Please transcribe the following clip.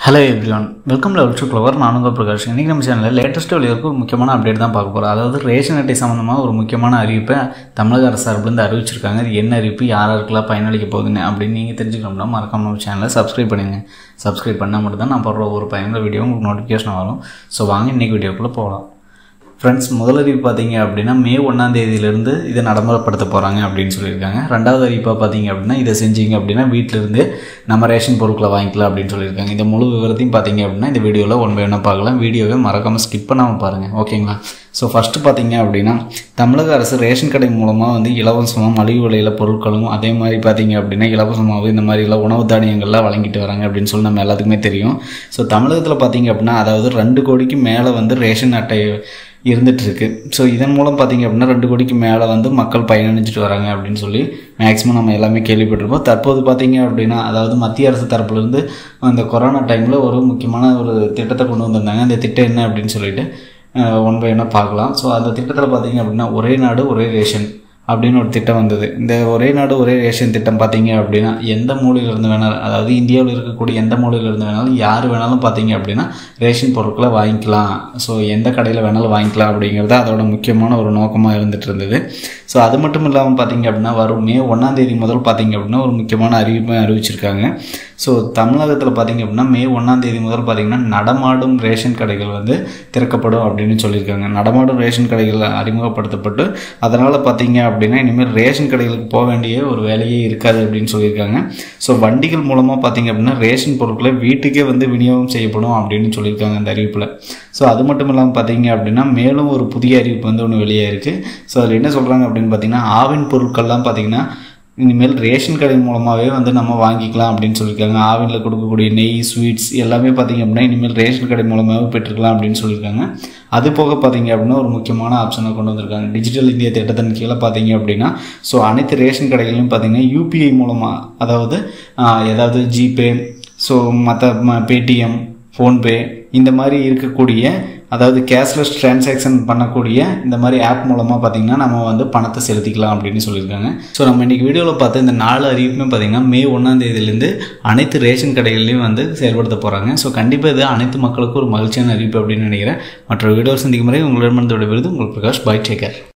hello everyone welcome level to clever நான் உங்கள் பிரகாஷ் இன்றைக்கி நம்ம சேனலில் லேட்டஸ்ட்டு வெளியிருக்கு ஒரு முக்கியமான அப்டேட் தான் பார்க்க போகிறோம் அதாவது ரேஷன் அட்டை சம்மந்தமாக ஒரு முக்கியமான அறிவிப்பை தமிழக அரசு சார்பிலேருந்து அறிவிச்சிருக்காங்க இது என்ன அறிவிப்பு யார் யாருக்கெல்லாம் பயனளிக்க போகுதுன்னு அப்படின்னு நீங்கள் தெரிஞ்சுக்கணும்னா மறக்காம நம்ம சேனலை சப்ஸ்கிரைப் பண்ணுங்க சப்ஸ்கிரைப் பண்ணால் மட்டும் தான் நான் போடுற ஒரு பயனுள்ள வீடியோ உங்களுக்கு நோட்டிஃபிகேஷன் வரும் ஸோ வாங்க இன்றைக்கி வீடியோக்குள்ளே போகலாம் ஃப்ரெண்ட்ஸ் முதல் அறிவிப்பு பார்த்தீங்க அப்படின்னா மே ஒன்றாம் தேதியிலேருந்து இதை நடைமுறைப்படுத்த போகிறாங்க அப்படின்னு சொல்லியிருக்காங்க ரெண்டாவது அறிவிப்பாக பார்த்தீங்க அப்படின்னா இதை செஞ்சீங்க அப்படின்னா வீட்டிலிருந்து நம்ம ரேஷன் பொருட்களை வாங்கிக்கலாம் அப்படின்னு சொல்லியிருக்காங்க இந்த முழு விவரத்தையும் பார்த்தீங்க அப்படின்னா இந்த வீடியோவில் ஒன் பை ஒன்றா பார்க்கலாம் வீடியோவை மறக்காமல் ஸ்கிப் பண்ணாமல் பாருங்கள் ஓகேங்களா ஸோ ஃபஸ்ட்டு பார்த்தீங்க அப்படின்னா தமிழக அரசு ரேஷன் கடை மூலமாக வந்து இலவசமாக மலிவு விலையில் பொருட்களும் அதே மாதிரி பார்த்தீங்க அப்படின்னா இலவசமாகவும் இந்த மாதிரிலாம் உணவு தானியங்கள்லாம் வழங்கிட்டு வராங்க அப்படின்னு சொல்லி நம்ம எல்லாத்துக்குமே தெரியும் ஸோ தமிழகத்தில் பார்த்தீங்க அப்படின்னா அதாவது ரெண்டு கோடிக்கு மேலே வந்து ரேஷன் அட்டை இருந்துட்டு இருக்கு ஸோ இதன் மூலம் பார்த்தீங்க அப்படின்னா ரெண்டு கோடிக்கு மேலே வந்து மக்கள் பயனடைஞ்சிட்டு வராங்க அப்படின்னு சொல்லி மேக்ஸிமம் நம்ம எல்லாமே கேள்விப்பட்டிருப்போம் தற்போது பார்த்தீங்க அப்படின்னா அதாவது மத்திய அரசு தரப்புலேருந்து அந்த கொரோனா டைமில் ஒரு முக்கியமான ஒரு திட்டத்தை கொண்டு வந்திருந்தாங்க அந்த திட்டம் என்ன அப்படின்னு சொல்லிட்டு ஒன் பை ஒன்னாக பார்க்கலாம் ஸோ அந்த திட்டத்தில் பார்த்தீங்க அப்படின்னா ஒரே நாடு ஒரே ரேஷன் அப்படின்னு ஒரு திட்டம் வந்தது இந்த ஒரே நாடு ஒரே ரேஷன் திட்டம் பார்த்தீங்க அப்படின்னா எந்த மூலையிலிருந்து வேணாலும் அதாவது இந்தியாவில் இருக்கக்கூடிய எந்த மூலையிலிருந்து வேணாலும் யார் வேணாலும் பார்த்தீங்க அப்படின்னா ரேஷன் பொருட்களை வாங்கிக்கலாம் ஸோ எந்த கடையில் வேணாலும் வாங்கிக்கலாம் அப்படிங்கிறது அதோட முக்கியமான ஒரு நோக்கமாக இருந்துட்டு இருந்தது ஸோ அது மட்டும் இல்லாமல் பார்த்தீங்க அப்படின்னா வரும் மே ஒன்றாம் தேதி முதல் பார்த்தீங்க அப்படின்னா ஒரு முக்கியமான அறிவிப்பை அறிவிச்சிருக்காங்க ஸோ தமிழகத்தில் பார்த்தீங்க அப்படின்னா மே ஒன்றாம் தேதி முதல் பார்த்தீங்கன்னா நடமாடும் ரேஷன் கடைகள் வந்து திறக்கப்படும் அப்படின்னு சொல்லியிருக்காங்க நடமாடும் ரேஷன் கடைகள் அறிமுகப்படுத்தப்பட்டு அதனால் பார்த்தீங்க அப்படின்னா இனிமேல் ரேஷன் கடைகளுக்கு போக வேண்டிய ஒரு வேலையே இருக்காது அப்படின்னு சொல்லியிருக்காங்க ஸோ வண்டிகள் மூலமாக பார்த்தீங்க அப்படின்னா ரேஷன் பொருட்களை வீட்டுக்கே வந்து விநியோகம் செய்யப்படும் அப்படின்னு சொல்லியிருக்காங்க அந்த அறிவிப்பில் ஸோ அது மட்டும் இல்லாமல் பார்த்தீங்க அப்படின்னா மேலும் ஒரு புதிய அறிவிப்பு வந்து ஒன்று வெளியே இருக்குது ஸோ அதில் என்ன சொல்கிறாங்க அப்படின்னு பார்த்தீங்கன்னா ஆவின் பொருட்கள்லாம் பார்த்தீங்கன்னா இனிமேல் ரேஷன் கடை மூலமாகவே வந்து நம்ம வாங்கிக்கலாம் அப்படின்னு சொல்லியிருக்காங்க ஆவினில் கொடுக்கக்கூடிய நெய் ஸ்வீட்ஸ் எல்லாமே பார்த்திங்க அப்படின்னா இனிமேல் ரேஷன் கடை மூலமாகவே பெற்றுக்கலாம் அப்படின்னு சொல்லியிருக்காங்க அது போக பார்த்தீங்க அப்படின்னா ஒரு முக்கியமான ஆப்ஷனை கொண்டு வந்திருக்காங்க டிஜிட்டல் இந்தியா திட்டத்தின் கீழே பார்த்தீங்க அப்படின்னா ஸோ அனைத்து ரேஷன் கடைகளிலும் பார்த்தீங்கன்னா யூபிஐ மூலமாக அதாவது ஏதாவது ஜிபே ஸோ மற்ற பேடிஎம் ஃபோன்பே இந்த மாதிரி இருக்கக்கூடிய அதாவது கேஷ்லெஸ் டிரான்சாக்ஷன் பண்ணக்கூடிய இந்த மாதிரி ஆப் மூலமாக பார்த்தீங்கன்னா நம்ம வந்து பணத்தை செலுத்திக்கலாம் அப்படின்னு சொல்லியிருக்காங்க ஸோ நம்ம இன்றைக்கி வீடியோவில் பார்த்து இந்த நாலு அறிவிப்புமே பார்த்தீங்கன்னா மே ஒன்றாம் தேதியிலேருந்து அனைத்து ரேஷன் கடைகள்லையும் வந்து செயல்படுத்த போகிறாங்க ஸோ கண்டிப்பாக இது அனைத்து மக்களுக்கும் ஒரு மகிழ்ச்சியான அறிவிப்பு அப்படின்னு நினைக்கிறேன் மற்ற வீடியோ சந்திக்கும் முறை உங்களிடமிருந்து விடுவது உங்கள் பிரகாஷ் பை டேக்கர்